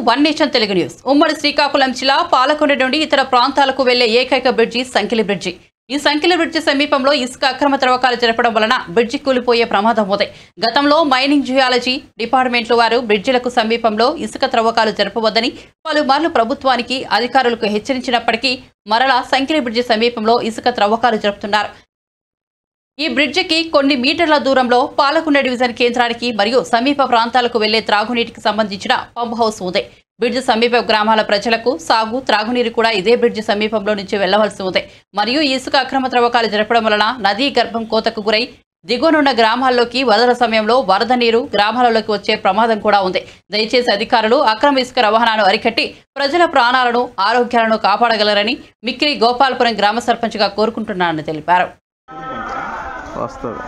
one nation Telugu news ఉమ్మడి శ్రీకాకుళం జిల్లా పాలకొండ నుండి ఇతర ప్రాంతాలకు వెళ్లే ఏకైక బ్రిడ్జి సంకిలి బ్రిడ్జి ఈ సంకిలి బ్రిడ్జి సమీపంలో ఇసుక అక్రమ త్రవ్వకాలు జరపడం వలన బ్రిడ్జి కూలిపోయే ప్రమాదం ఉంది గతంలో మైనింగ్ జియాలజీ డిపార్ట్మెంట్లు వారు బ్రిడ్జిలకు సమీపంలో ఇసుక త్రవ్వకాలు జరపవద్దని పలుమార్లు ప్రభుత్వానికి అధికారులకు హెచ్చరించినప్పటికీ మరలా సంకిలి బ్రిడ్జి సమీపంలో ఇసుక త్రవ్వకాలు జరుపుతున్నారు ఈ బ్రిడ్జికి కొన్ని మీటర్ల దూరంలో పాలకొండ డివిజన్ కేంద్రానికి మరియు సమీప ప్రాంతాలకు వెళ్లే త్రాగునీటికి సంబంధించిన పంప్ హౌస్ ఉంది బ్రిడ్జి సమీప గ్రామాల ప్రజలకు సాగు త్రాగునీరు కూడా ఇదే బ్రిడ్జి సమీపంలో నుంచి వెళ్లవలసి ఉంది మరియు ఈ ఇసుక అక్రమ త్రవ్వకాలు జరపడం వలన నదీ గర్భం కోతకు గురై దిగువనున్న గ్రామాల్లోకి వరదల సమయంలో వరద నీరు గ్రామాలలోకి వచ్చే ప్రమాదం కూడా ఉంది దయచేసి అధికారులు అక్రమ ఇసుక రవాణాను అరికట్టి ప్రజల ప్రాణాలను ఆరోగ్యాలను కాపాడగలరని మిక్కిలి గోపాలపురం గ్రామ సర్పంచ్గా కోరుకుంటున్నానని తెలిపారు వస్తుంది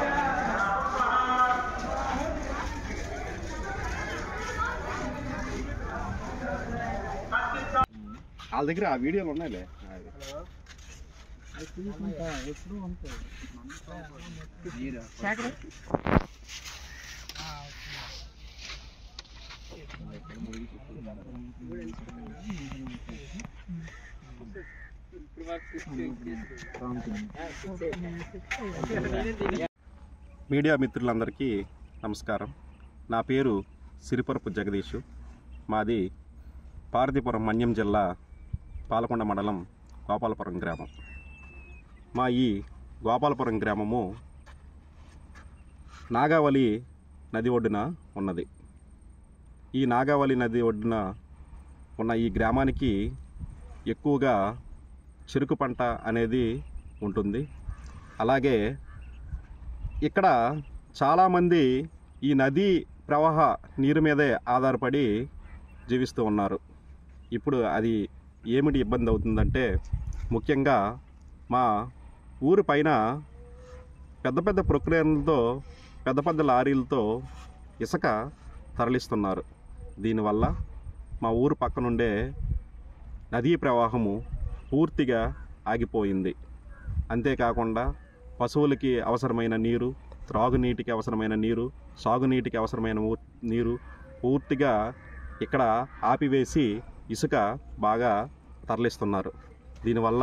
వాళ్ళ దగ్గర ఆ వీడియోలు ఉన్నాయిలే మీడియా మిత్రులందరికీ నమస్కారం నా పేరు సిరిపురపు జగదీష్ మాది పార్వతీపురం మన్యం జిల్లా పాలకొండ మండలం గోపాలపురం గ్రామం మా ఈ గోపాలపురం గ్రామము నాగావళి నది ఒడ్డున ఉన్నది ఈ నాగావళి నది ఒడ్డున ఉన్న ఈ గ్రామానికి ఎక్కువగా చెరుకు పంట అనేది ఉంటుంది అలాగే ఇక్కడ చాలామంది ఈ నదీ ప్రవాహ నీరు మీదే ఆధారపడి జీవిస్తూ ఉన్నారు ఇప్పుడు అది ఏమిటి ఇబ్బంది అవుతుందంటే ముఖ్యంగా మా ఊరి పైన పెద్ద పెద్ద ప్రక్రియలతో పెద్ద పెద్ద లారీలతో ఇసుక తరలిస్తున్నారు దీనివల్ల మా ఊరు పక్కనుండే నదీ ప్రవాహము పూర్తిగా ఆగిపోయింది అంతేకాకుండా పశువులకి అవసరమైన నీరు త్రాగునీటికి అవసరమైన నీరు సాగునీటికి అవసరమైన ఊ- నీరు పూర్తిగా ఇక్కడ ఆపివేసి ఇసుక బాగా తరలిస్తున్నారు దీనివల్ల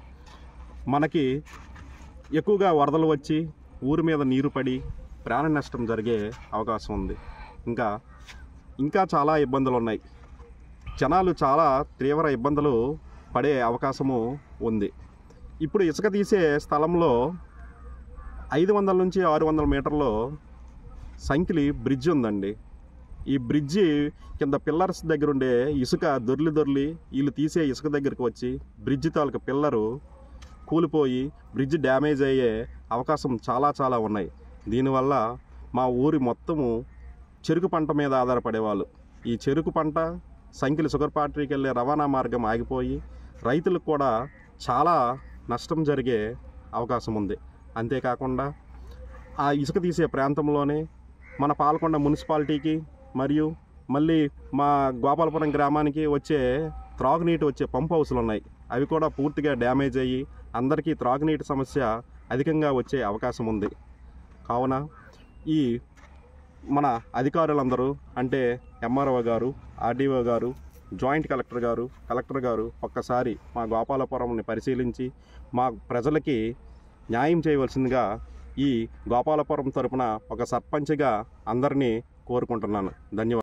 మనకి ఎక్కువగా వరదలు వచ్చి ఊరి మీద నీరు పడి ప్రాణ నష్టం జరిగే అవకాశం ఉంది ఇంకా ఇంకా చాలా ఇబ్బందులు ఉన్నాయి జనాలు చాలా తీవ్ర ఇబ్బందులు పడే అవకాశము ఉంది ఇప్పుడు ఇసుక తీసే స్థలంలో ఐదు వందల నుంచి ఆరు వందల మీటర్లో సంకిలి బ్రిడ్జ్ ఉందండి ఈ బ్రిడ్జి కింద పిల్లర్స్ దగ్గర ఉండే ఇసుక దొర్లి దొర్లి వీళ్ళు తీసే ఇసుక దగ్గరికి వచ్చి బ్రిడ్జి తాలూకు పిల్లరు కూలిపోయి బ్రిడ్జ్ డ్యామేజ్ అయ్యే అవకాశం చాలా చాలా ఉన్నాయి దీనివల్ల మా ఊరి మొత్తము చెరుకు పంట మీద ఆధారపడేవాళ్ళు ఈ చెరుకు పంట సంఖ్యలు షుగర్ ఫ్యాక్టరీకి వెళ్ళే రవాణా మార్గం ఆగిపోయి రైతులకు కూడా చాలా నష్టం జరిగే అవకాశం ఉంది అంతేకాకుండా ఆ ఇసుక తీసే ప్రాంతంలోనే మన పాలకొండ మున్సిపాలిటీకి మరియు మళ్ళీ మా గోపాలపురం గ్రామానికి వచ్చే త్రాగునీటి వచ్చే పంప్ హౌస్లు ఉన్నాయి అవి కూడా పూర్తిగా డ్యామేజ్ అయ్యి అందరికీ త్రాగునీటి సమస్య అధికంగా వచ్చే అవకాశం ఉంది కావున ఈ మన అధికారులందరూ అంటే ఎంఆర్ఓ గారు ఆర్డీఓ గారు జాయింట్ కలెక్టర్ గారు కలెక్టర్ గారు ఒక్కసారి మా గోపాలపురంని పరిశీలించి మా ప్రజలకి న్యాయం చేయవలసిందిగా ఈ గోపాలపురం తరపున ఒక సర్పంచ్గా అందరినీ కోరుకుంటున్నాను ధన్యవాదాలు